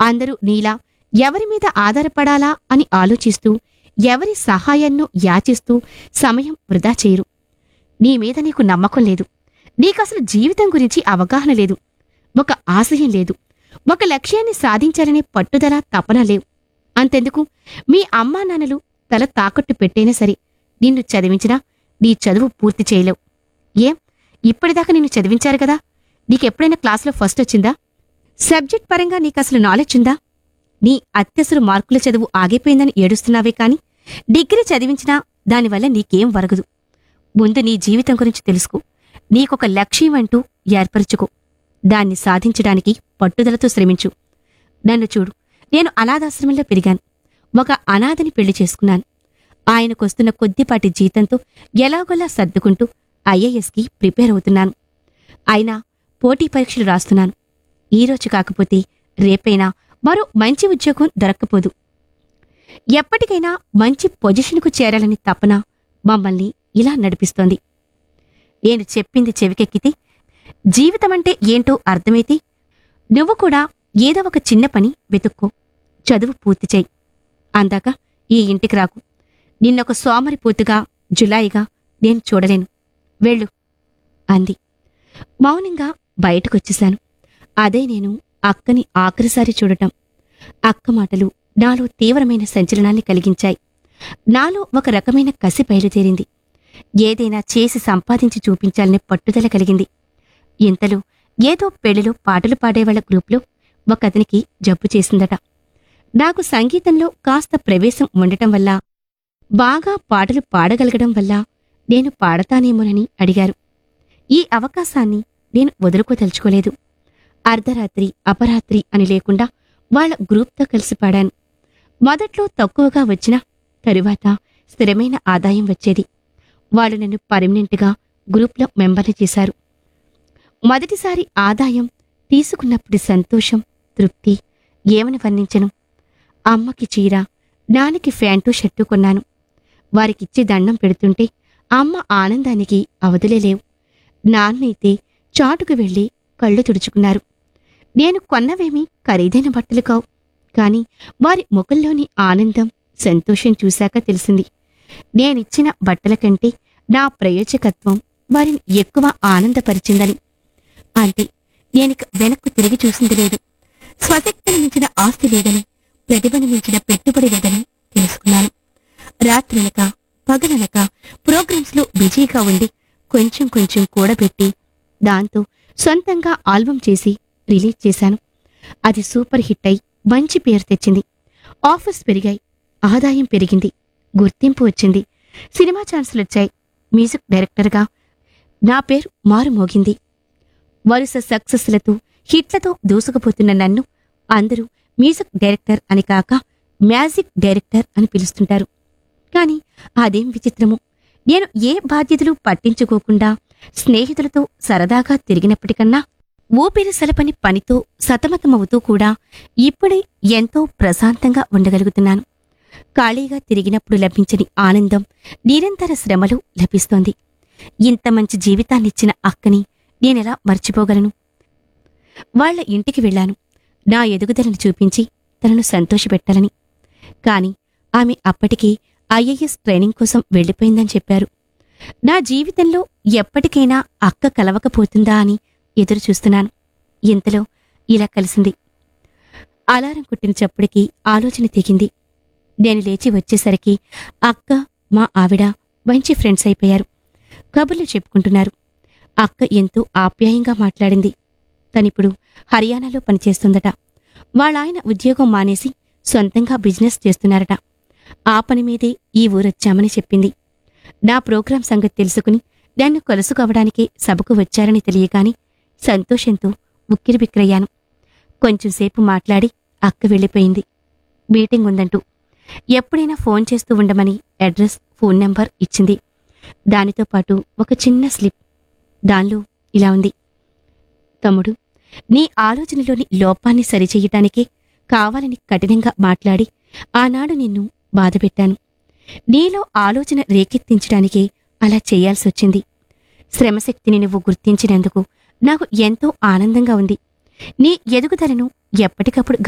అందరూ నీలా ఎవరి మీద ఆధారపడాలా అని ఆలోచిస్తూ ఎవరి సహాయాన్నో యాచిస్తూ సమయం వృధా చేయరు నీ మీద నీకు నమ్మకం లేదు నీకసలు జీవితం గురించి అవగాహన లేదు ఒక ఆశయం లేదు ఒక లక్ష్యాన్ని సాధించాలనే పట్టుదల తపన లేవు అంతెందుకు మీ అమ్మా నాన్నలు తల తాకట్టు పెట్టైనా సరే నిన్ను చదివించినా నీ చదువు పూర్తి చేయలేవు ఏం ఇప్పటిదాకా నిన్ను చదివించారు కదా నీకెప్పుడైనా క్లాసులో ఫస్ట్ వచ్చిందా సబ్జెక్ట్ పరంగా నీకసలు నాలెడ్జ్ ఉందా నీ అత్యవసర మార్కుల చదువు ఆగిపోయిందని ఏడుస్తున్నావే కాని డిగ్రీ చదివించినా దానివల్ల నీకేం వరగదు ముందు నీ జీవితం గురించి తెలుసుకో నీకొక లక్ష్యం అంటూ ఏర్పరచుకో దాన్ని సాధించడానికి పట్టుదలతో శ్రమించు నన్ను చూడు నేను అనాథాశ్రమంలో పెరిగాను ఒక అనాథని పెళ్లి చేసుకున్నాను ఆయనకొస్తున్న కొద్దిపాటి జీతంతో ఎలాగోలా సర్దుకుంటూ ఐఏఎస్కి ప్రిపేర్ అవుతున్నాను అయినా పోటీ పరీక్షలు రాస్తున్నాను ఈరోజు కాకపోతే రేపైనా మరో మంచి ఉద్యోగం దొరక్కపోదు ఎప్పటికైనా మంచి పొజిషన్కు చేరాలని తపన మమ్మల్ని ఇలా నడిపిస్తోంది నేను చెప్పింది చెవికెక్కితే జీవితమంటే ఏంటో అర్థమైతే నువ్వు కూడా ఏదో ఒక చిన్న పని వెతుక్కో చదువు పూర్తి చేయి అందాక ఈ ఇంటికి రాకు నిన్నొక సోమరిపోతుగా జులాయిగా నేను చూడలేను వెళ్ళు అంది మౌనంగా బయటకొచ్చేశాను అదే నేను అక్కని ఆఖరిసారి చూడటం అక్క మాటలు నాలో తీవ్రమైన సంచలనాన్ని కలిగించాయి నాలో ఒక రకమైన కసి బయలుదేరింది ఏదైనా చేసి సంపాదించి చూపించాలనే పట్టుదల కలిగింది ఇంతలో ఏదో పెళ్లిలో పాటలు పాడేవాళ్ల గ్రూప్లో ఒక అతనికి జబ్బు చేసిందట నాకు సంగీతంలో కాస్త ప్రవేశం ఉండటం వల్ల బాగా పాటలు పాడగలగడం వల్ల నేను పాడతానేమోనని అడిగారు ఈ అవకాశాన్ని నేను వదులుకోదలుచుకోలేదు అర్ధరాత్రి అపరాత్రి అని లేకుండా వాళ్ళ గ్రూప్తో కలిసి పాడాను మొదట్లో తక్కువగా వచ్చినా తరువాత స్థిరమైన ఆదాయం వచ్చేది వాళ్ళు నన్ను పర్మనెంట్గా గ్రూప్లో మెంబర్ని చేశారు మొదటిసారి ఆదాయం తీసుకున్నప్పుడు సంతోషం తృప్తి ఏమని వర్ణించను అమ్మకి చీర నాన్నకి ఫ్యాంటు షర్టు కొన్నాను వారికిచ్చి దండం పెడుతుంటే అమ్మ ఆనందానికి అవధులే లేవు నాన్నైతే చాటుకు వెళ్ళి కళ్ళు తుడుచుకున్నారు నేను కొన్నవేమీ ఖరీదైన బట్టలు కావు కాని వారి ముఖంలోని ఆనందం సంతోషం చూశాక తెలిసింది నేనిచ్చిన బట్టల కంటే నా ప్రయోజకత్వం వారిని ఎక్కువ ఆనందపరిచిందని అంటే నేనిక వెనక్కు తిరిగి చూసింది లేదు స్వశక్తిని మించిన ఆస్తి లేదని ప్రతిభను మించిన పెట్టుబడి లేదని తెలుసుకున్నాను రాత్రనక పగలనక ప్రోగ్రామ్స్ లో బిజీగా ఉండి కొంచెం కొంచెం కూడబెట్టి దాంతో సొంతంగా ఆల్బం చేసి రిలీజ్ చేశాను అది సూపర్ హిట్ అయి మంచి పేరు తెచ్చింది ఆఫర్స్ పెరిగాయి ఆదాయం పెరిగింది గుర్తింపు వచ్చింది సినిమా ఛాన్సులు వచ్చాయి మ్యూజిక్ డైరెక్టర్గా నా పేరు మారుమోగింది వరుస సక్సెస్లతో హిట్లతో దూసుకుపోతున్న నన్ను అందరూ మ్యూజిక్ డైరెక్టర్ అని కాక మ్యాజిక్ డైరెక్టర్ అని పిలుస్తుంటారు కాని అదేం విచిత్రము నేను ఏ బాధ్యతలు పట్టించుకోకుండా స్నేహితులతో సరదాగా తిరిగినప్పటికన్నా ఊపిరి సలపని పనితో సతమతమవుతూ కూడా ఇప్పుడే ఎంతో ప్రశాంతంగా ఉండగలుగుతున్నాను ఖాళీగా తిరిగినప్పుడు లభించని ఆనందం నిరంతర శ్రమలో లభిస్తోంది ఇంత మంచి జీవితాన్నిచ్చిన అక్కని నేనెలా మర్చిపోగలను వాళ్ళ ఇంటికి వెళ్ళాను నా ఎదుగుదలను చూపించి తనను సంతోషపెట్టాలని కాని ఆమె అప్పటికే ఐఏఎస్ ట్రైనింగ్ కోసం వెళ్ళిపోయిందని చెప్పారు నా జీవితంలో ఎప్పటికైనా అక్క కలవకపోతుందా అని ఎదురు చూస్తున్నాను ఇంతలో ఇలా కలిసింది అలారం కొట్టిన చప్పుడికి ఆలోచన తెగింది నేను లేచి వచ్చేసరికి అక్క మా ఆవిడ మంచి ఫ్రెండ్స్ అయిపోయారు కబుర్లు చెప్పుకుంటున్నారు అక్క ఎంతో ఆప్యాయంగా మాట్లాడింది తనిప్పుడు హర్యానాలో పనిచేస్తుందట వాళ్ళాయన ఉద్యోగం మానేసి సొంతంగా బిజినెస్ చేస్తున్నారట ఆ పని మీదే ఈ ఊరొచ్చామని చెప్పింది నా ప్రోగ్రాం సంగతి తెలుసుకుని నన్ను కలుసుకోవడానికే సభకు వచ్చారని తెలియగాని సంతోషంతో ఉక్కిరిబిక్రయ్యాను కొంచెంసేపు మాట్లాడి అక్క వెళ్ళిపోయింది మీటింగ్ ఉందంటూ ఎప్పుడైనా ఫోన్ చేస్తూ ఉండమని అడ్రస్ ఫోన్ నెంబర్ ఇచ్చింది దానితో పాటు ఒక చిన్న స్లిప్ దానిలో ఇలా ఉంది తమ్ముడు నీ ఆలోచనలోని లోపాన్ని సరిచెయ్యటానికే కావాలని కఠినంగా మాట్లాడి ఆనాడు నిన్ను బాధపెట్టాను నీలో ఆలోచన రేకెత్తించడానికే అలా చేయాల్సొచ్చింది శ్రమశక్తిని నువ్వు గుర్తించినందుకు నాకు ఎంతో ఆనందంగా ఉంది నీ ఎదుగుదలను ఎప్పటికప్పుడు